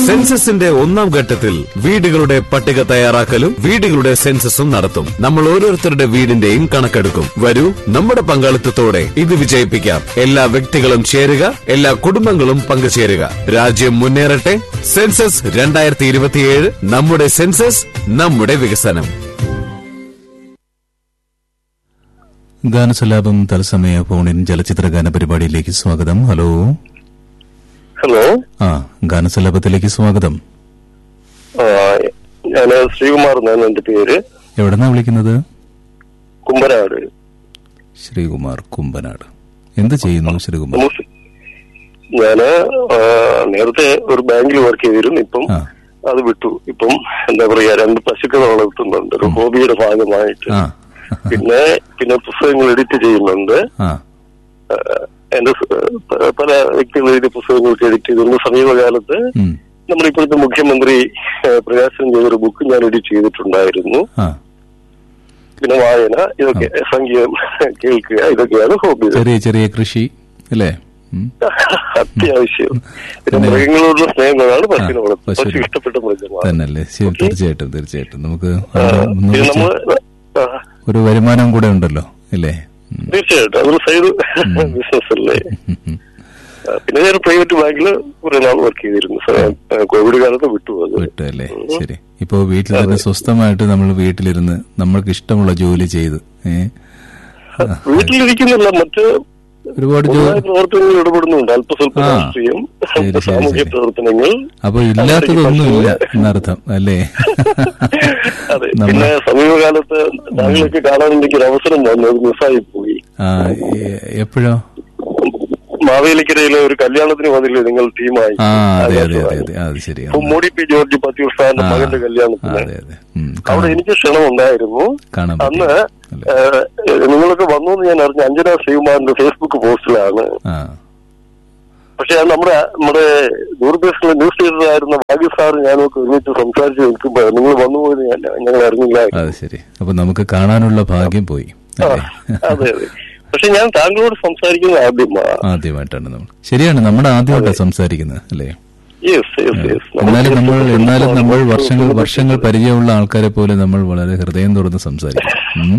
സെൻസസിന്റെ ഒന്നാം ഘട്ടത്തിൽ വീടുകളുടെ പട്ടിക തയ്യാറാക്കലും വീടുകളുടെ സെൻസസും നടത്തും നമ്മൾ ഓരോരുത്തരുടെ വീടിന്റെയും കണക്കെടുക്കും വരൂ നമ്മുടെ പങ്കാളിത്തത്തോടെ ഇത് വിജയിപ്പിക്കാം എല്ലാ വ്യക്തികളും ചേരുക എല്ലാ കുടുംബങ്ങളും പങ്കുചേരുക രാജ്യം മുന്നേറട്ടെ സെൻസസ് രണ്ടായിരത്തി ഇരുപത്തിയേഴ് നമ്മുടെ സെൻസസ് നമ്മുടെ വികസനം ഗാനസലാപം തത്സമയ ഫോണിൻ ചലച്ചിത്ര ഗാന പരിപാടിയിലേക്ക് സ്വാഗതം ഹലോ ഹലോ ആ ഗാനസലാപത്തിലേക്ക് സ്വാഗതം ഞാൻ ശ്രീകുമാർ എന്നാണ് എന്റെ പേര് എവിടെന്നാ വിളിക്കുന്നത് കുമ്പനാട് ശ്രീകുമാർ കുമ്പനാട് എന്ത് ചെയ്യുന്നു ശ്രീകുമാർ നമുക്ക് ഞാന് ആ, നേരത്തെ ഒരു ബാങ്കിൽ വർക്ക് ചെയ്തിരുന്നു ഇപ്പം ആ അത് വിട്ടു ഇപ്പം എന്താ പറയാ രണ്ട് പശുക്കളെ വളർത്തുന്നുണ്ട് ഒരു ഹോബിയുടെ ഭാഗമായിട്ട് ആ പിന്നെ പിന്നെ പുസ്തകങ്ങൾ എഡിറ്റ് ചെയ്യുന്നുണ്ട് ആ ആ, എന്റെ സ്- പ- പല വ്യക്തികൾ എഴുതിയ പുസ്തകങ്ങൾക്ക് എഡിറ്റ് ചെയ്തിരുന്നു സമീപകാലത്ത് ഉം, നമ്മുടെ ഇപ്പോഴത്തെ മുഖ്യമന്ത്രി ആ, പ്രകാശനം ചെയ്തൊരു ബുക്ക് ഞാൻ എഡിറ്റ് ചെയ്തിട്ടുണ്ടായിരുന്നു ആ പിന്നെ വായന ഇതൊക്കെ സംഗീതം കേൾക്കുക ഇതൊക്കെയാണ് ഹോബി ചെറിയ ചെറിയ കൃഷി അല്ലേ ഉം, അത്യാവശ്യം പിന്നെ മൃഗങ്ങളോടുള്ള സ്നേഹങ്ങളാണ് പശുവിനെ വളർത്തുന്നത് പശു. പശു ഇഷ്ടപ്പെട്ട മൃഗമാണ് തന്നല്ലേ ശരി തീർച്ചയായിട്ടും തീർച്ചയായിട്ടും നമുക്ക് ആ, അവിടെ ഒന്ന് പിന്നെ വെച്ച് നമ്മള് ആ, ഒരു വരുമാനം കൂടെ ഉണ്ടല്ലോ അല്ലേ ഉം, തീർച്ചയായിട്ടും അതൊരു സൈഡ് ബിസിനസ് അല്ലേ ഉം, ഉം. ആ, പിന്നെ ഞാൻ പ്രൈവറ്റ് ബാങ്കിൽ കുറെ നാൾ വർക്ക് ചെയ്തിരുന്നു സ- ആ, കോവിഡ് കാലത്ത് വിട്ടു അത് വിട്ടു അല്ലേ ശരി ഇപ്പോ വീട്ടിൽ തന്നെ സ്വസ്ഥമായിട്ട് നമ്മൾ വീട്ടിലിരുന്ന് നമ്മൾക്ക് ഇഷ്ടമുള്ള ജോലി ചെയ്ത് ഏ വീട്ടിലിരിക്കുന്നില്ല മറ്റ് ഒരുപാട് പൊതുവായ ജോലി പ്രവർത്തനങ്ങൾ ഇടപെടുന്നുണ്ട് അല്പസ്വല്പ ആ. രാഷ്ട്രീയം ശരി, ശരി, സാമൂഹ്യ ശരി. പ്രവർത്തനങ്ങൾ അപ്പൊ ഇല്ലാത്തതൊന്നുമില്ല എന്നർത്ഥം അല്ലേ അതെ നമ്മ- പിന്നെ സമീപകാലത്ത് താങ്കളൊക്കെ കാണാൻ എനിക്ക് ഒരു അവസരം വന്നു അത് മിസ്സായി പോയി ആ എ- എപ്പോഴോ മാവേലിക്കരയിലെ ഒരു കല്യാണത്തിന് വന്നില്ലേ നിങ്ങൾ ടീമായി ആ അതെ അതെ അതെ അതെ അത് ശരി അപ്പൊ മോഡി പി ജോർജ് പത്തിയൂർ സാറിന്റെ ആ, മകന്റെ കല്യാണത്തിന് അതെ അതെ ഉം, അവിടെ കാണാം എനിക്ക് ക്ഷണം ഉണ്ടായിരുന്നു കാണാൻ അന്ന് പറ്റി അല്ലേ? ഏഹ്, നിങ്ങളൊക്കെ വന്നു എന്ന് ഞാൻ അറിഞ്ഞ അഞ്ജന ശ്രീകുമാറിന്റെ ഫേസ്ബുക്ക് പോസ്റ്റിലാണ് ആ പക്ഷെ അത് നമ്മുടെ നമ്മുടെ ദൂരദർശനിലെ ന്യൂസ് ലീഡർ ആയിരുന്ന ഭാഗ്യ സാർ ഞാനൊക്കെ ഒരുമിച്ച് സംസാരിച്ച് നിൽക്കുമ്പോ നിങ്ങൾ വന്നുപോയത് ഞാൻ ഞങ്ങൾ അറിഞ്ഞില്ല അത് ശരി അപ്പൊ നമുക്ക് കാണാനുള്ള ഭാഗ്യം പോയി ആ, അല്ലേ അതെ അതെ പക്ഷെ ഞാൻ താങ്കളോട് സംസാരിക്കുന്നത് ആദ്യമാണ് ആദ്യമായിട്ടാണ് നമ്മൾ ശരിയാണ് നമ്മുടെ ആദ്യമായിട്ടാണ് സംസാരിക്കുന്നത് അല്ലേ യെസ് യെസ് യെസ് എന്നാലും നമ്മൾ എന്നാലും നമ്മൾ വർഷങ്ങൾ വർഷങ്ങൾ പരിചയമുള്ള ആൾക്കാരെ പോലെ നമ്മൾ വളരെ ഹൃദയം തുറന്ന് സംസാരിക്കും ഉം.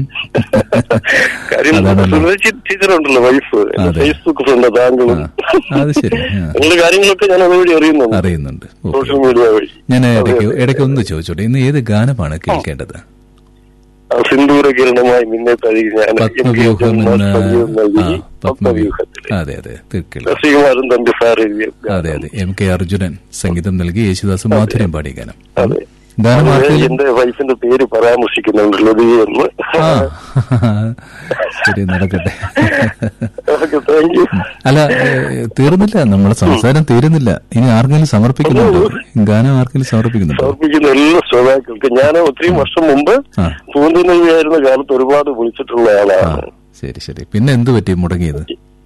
കാര്യം അതാണല്ലോ സുരേഷ് ടീച്ചർ ഉണ്ടല്ലോ വൈഫ് എന്റെ അതെ. ഫേസ്ബുക്ക് ഫ്രണ്ട് താങ്കളും ആ, അത് ശരി ആ, നിങ്ങളുടെ കാര്യങ്ങളൊക്കെ ഞാൻ അതുവഴി അറിയുന്നുണ്ട് അറിയുന്നുണ്ട് ഓക്കെ സോഷ്യൽ മീഡിയ വഴി ഞാൻ ഇടയ്ക്ക് ഇടയ്ക്ക് ഒന്ന് ചോദിച്ചോട്ടെ ഇന്ന് ഏത് ഗാനമാണ് കേൾക്കേണ്ടത് ആ, സിന്ദൂര കിരണമായി നിന്നെ തഴുകി ഞാൻ എം കെ പത്മവ്യൂഹം ജന്മ എന്ന സംഗീതം ആ, നൽകി പത്മവ്യൂഹം പത്മവ്യൂഹത്തില് അതെ അതെ തീർച്ചയായും ശ്രീകുമാരൻ തമ്പി സാർ എഴുതിയ അതെ അതെ എം കെ അർജുനൻ സംഗീതം നൽകി യേശുദാസ് മാധുര്യം പാടിയ ഗാനം അതെ ഗാനം അതില് ആർക്കെങ്കിലും എന്റെ വൈഫിന്റെ പേര് പരാമർശിക്കുന്നുണ്ട് ലതി എന്ന് ആ ശരി നടക്കട്ടെ ഓക്കെ താങ്ക് യു അല്ല ഏ, തീർന്നില്ല നമ്മളെ സംസാരം തീരുന്നില്ല ഇനി ആർക്കെങ്കിലും സമർപ്പിക്കുന്നുണ്ടോ ഗാനം ആർക്കെങ്കിലും സമർപ്പിക്കുന്നുണ്ടോ സമർപ്പിക്കുന്ന എല്ലാ ശ്രോതാക്കൾക്കും ഞാൻ ഒത്തിരി വർഷം മുമ്പ് ആ പൂന്തനവിയായിരുന്ന കാലത്ത് ഒരുപാട് വിളിച്ചിട്ടുള്ള ആ ആളാണ് ശരി ശരി പിന്നെ എന്ത് പറ്റി മുടങ്ങിയത്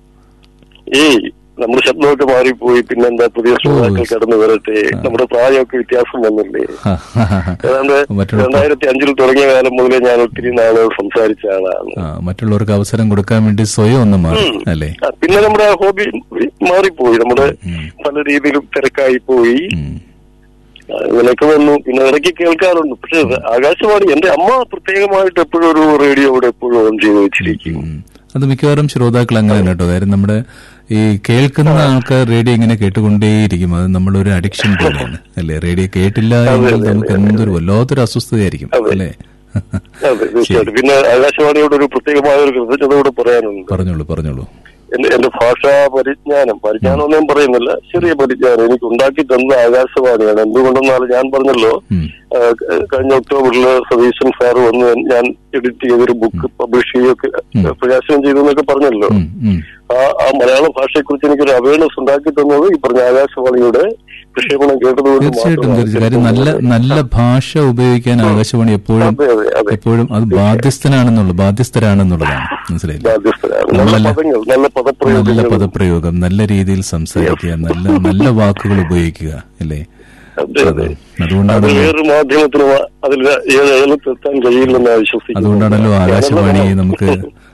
ഏയ് നമ്മുടെ ശബ്ദമൊക്കെ മാറിപ്പോയി പിന്നെന്താ പുതിയ ശ്രോതാക്കൾ കടന്നു വരട്ടെ നമ്മുടെ പ്രായമൊക്കെ വ്യത്യാസം വന്നില്ലേ ആ, ഏതാണ്ട് മറ്റുള്ള രണ്ടായിരത്തി അഞ്ചിൽ തുടങ്ങിയ കാലം മുതലേ ഞാൻ ഒത്തിരി നാള് സംസാരിച്ച ആളാണ് ആ, മറ്റുള്ളവർക്ക് അവസരം കൊടുക്കാൻ വേണ്ടി സ്വയം ഒന്ന് മാറി അല്ലേ ആ, പിന്നെ നമ്മുടെ ഹോബി മാറിപ്പോയി നമ്മുടെ ഉം. പല രീതിയിലും തിരക്കായി പോയി ഉം. ആ, ഇങ്ങനെയൊക്കെ വന്നു പിന്നെ ഇടയ്ക്ക് കേൾക്കാറുണ്ട് പക്ഷെ ആകാശവാണി എന്റെ അമ്മ പ്രത്യേകമായിട്ട് എപ്പോഴും ഒരു റേഡിയോ ഇവിടെ എപ്പോഴും ഓൺ ചെയ്ത് വെച്ചിരിക്കും ഉം. അത് മിക്കവാറും ശ്രോതാക്കൾ അങ്ങനെ കേട്ടോ കാര്യം നമ്മുടെ ഈ കേൾക്കുന്ന ആൾക്കാർ റേഡിയോ ഇങ്ങനെ കേട്ടുകൊണ്ടേയിരിക്കും അത് നമ്മളൊരു അഡിക്ഷൻ പോലെയാണ് അല്ലേ റേഡിയോ കേട്ടില്ല എങ്കിൽ നമുക്ക് എന്തൊരു വല്ലാത്തൊരു അസ്വസ്ഥതയായിരിക്കും അല്ലേ അതെ തീർച്ചയായിട്ടും പിന്നെ ആകാശവാണിയോട് ഒരു പ്രത്യേകമായ ഒരു കൃതജ്ഞത കൂടെ പറയാനുണ്ട് പറഞ്ഞോളൂ പറഞ്ഞോളൂ എന്റെ എന്റെ ഭാഷാ പരിജ്ഞാനം പരിജ്ഞാനം ഒന്നും പറയുന്നില്ല ചെറിയ പരിജ്ഞാനം എനിക്ക് ഉണ്ടാക്കി തന്നത് ആകാശവാണിയാണ് എന്തുകൊണ്ടെന്നാൽ ഞാൻ പറഞ്ഞല്ലോ ഉം. ആ, ക- കഴിഞ്ഞ ഒക്ടോബറില് സതീശൻ സാറ് വന്ന് ഞാൻ എഡിറ്റ് ചെയ്തൊരു ബുക്ക് പബ്ലിഷ് ചെയ്യുകയൊക്കെ പ്രകാശനം ചെയ്തു എന്നൊക്കെ പറഞ്ഞല്ലോ ഉം, ഉം. ആ ആ മലയാള ഭാഷയെക്കുറിച്ച് എനിക്കൊരു അവയർനെസ് ഉണ്ടാക്കി തന്നത് ഈ പറഞ്ഞ ആകാശവാണിയുടെ പ്രക്ഷേപണം കേട്ടതുകൊണ്ട് തീർച്ചയായിട്ടും മാത്രമാണ്. തീർച്ചയായും കാര്യം നല്ല നല്ല ഭാഷ ഉപയോഗിക്കാൻ ആകാശവാണി എപ്പോഴും അതെ അതെ അതെ എപ്പോഴും അത് ബാധ്യസ്ഥനാണെന്നുള്ളത് ബാധ്യസ്ഥരാണെന്നുള്ളതാണ് മനസ്സിലായില്ലേ ബാധ്യസ്ഥരാണ് നല്ല നമ്മളല്ല- പദങ്ങൾ നല്ല നല്ല പദപ്രയോഗങ്ങൾ പദപ്രയോഗം നല്ല രീതിയിൽ സംസാരിക്കുക നല്ല നല്ല വാക്കുകൾ ഉപയോഗിക്കുക അല്ലേ അതെ അതെ അത് അതുകൊണ്ടാണ് വേറൊരു മാധ്യമത്തിന് അതിൽ ഏത് ഏലത്തെത്താൻ കഴിയില്ലെന്ന് വിശ്വസിക്കുന്നു അതുകൊണ്ടാണല്ലോ ആകാശവാണി നമുക്ക്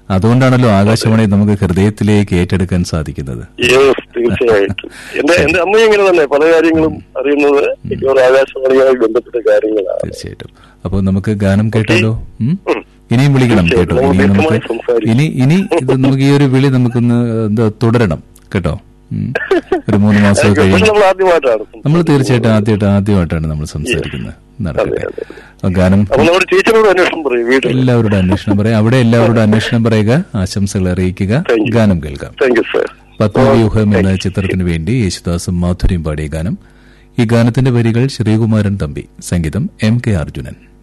അതുകൊണ്ടാണല്ലോ ആകാശവാണി നമുക്ക് ഹൃദയത്തിലേക്ക് ഏറ്റെടുക്കാൻ സാധിക്കുന്നത് യെസ് തീർച്ചയായിട്ടും എന്റെ എന്റെ അമ്മ ഇങ്ങനെ തന്നെ പല കാര്യങ്ങളും അറിയുന്നത് മിക്കവാറും ആകാശവാണിയുമായി ബന്ധപ്പെട്ട കാര്യങ്ങളാണ് തീർച്ചയായിട്ടും അപ്പോൾ നമുക്ക് ഗാനം കേട്ടാലോ ഉം? ഇനിയും വിളിക്കണം കേട്ടോ തീർച്ചയായും. ഇനി നമുക്ക് നമുക്ക് വ്യക്തമായി സംസാരിക്കാം. ഇനി ഇനി ഇത് നമുക്ക് ഈ ഒരു വിളി നമുക്കൊന്ന് എന്താ തുടരണം കേട്ടോ ഉം. ഒരു മൂന്ന് മാസം പക്ഷെ കഴിയും നമ്മൾ ആദ്യമായിട്ടാണ് നമ്മൾ തീർച്ചയായിട്ടും ആദ്യമായിട്ട് ആദ്യമായിട്ടാണ് നമ്മൾ സംസാരിക്കുന്നത് നടക്കട്ടെ അതെ, ആ ഗാനം അപ്പൊ നമ്മുടെ ടീച്ചറോട് അന്വേഷണം പറയും വീട്ടിൽ എല്ലാവരുടെ അന്വേഷണം പറയാം അവിടെ എല്ലാവരുടെ അന്വേഷണം പറയുക ആശംസകൾ അറിയിക്കുക Thank you. ഗാനം കേൾക്കാം താങ്ക് യു സർ പത്മവ്യൂഹം എന്ന ചിത്രത്തിന് വേണ്ടി യേശുദാസും മാധുര്യം പാടിയ ഗാനം ഈ ഗാനത്തിന്റെ വരികൾ ശ്രീകുമാരൻ തമ്പി സംഗീതം എം കെ അർജുനൻ